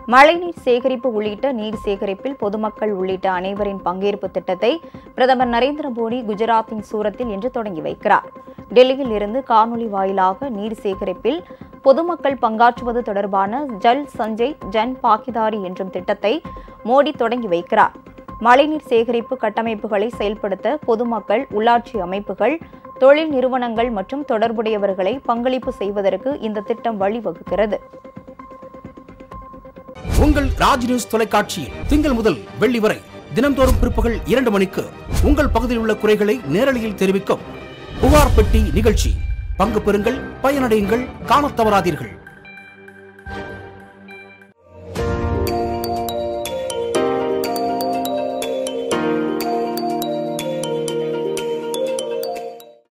மழைநீர் சேகரிப்பு உள்ளிட்ட நீர் சேகரிப்பில் பொதுமக்கள் உள்ளிட்ட அனைவரின் பங்கேற்பு திட்டத்தை பிரதமர் நரேந்திர மோடி குஜராத்தின் சூரத்தில் இன்று தொடங்கி வைக்கிறார் டெல்லியில் இருந்து காணொலி வாயிலாக நீர் சேகரிப்பில் பொதுமக்கள் பங்காற்றுவது தொடர்பான ஜல் சஞ்சய் ஜன் பாக்கிதாரி என்றும் திட்டத்தை மோடி தொடங்கி வைக்கிறார் மழைநீர் சேகரிப்பு கட்டமைப்புகளை செயல்படுத்த பொதுமக்கள் உள்ளாட்சி அமைப்புகள் தொழில் நிறுவனங்கள் மற்றும் தொடர்புடையவர்களை பங்களிப்பு செய்வதற்கு இந்த திட்டம் வழிவகுக்கிறது உங்கள் ராஜ் நியூஸ் தொலைக்காட்சியில் திங்கள் முதல் வெள்ளி வரை தினம்தோறும் பிற்பகல் இரண்டு மணிக்கு உங்கள் பகுதியில் உள்ள குறைகளை நேரலையில் தெரிவிக்கும் புகார் பெட்டி நிகழ்ச்சி பங்கு பெறுங்கள் பயனடையுங்கள் காணத் தவறாதீர்கள்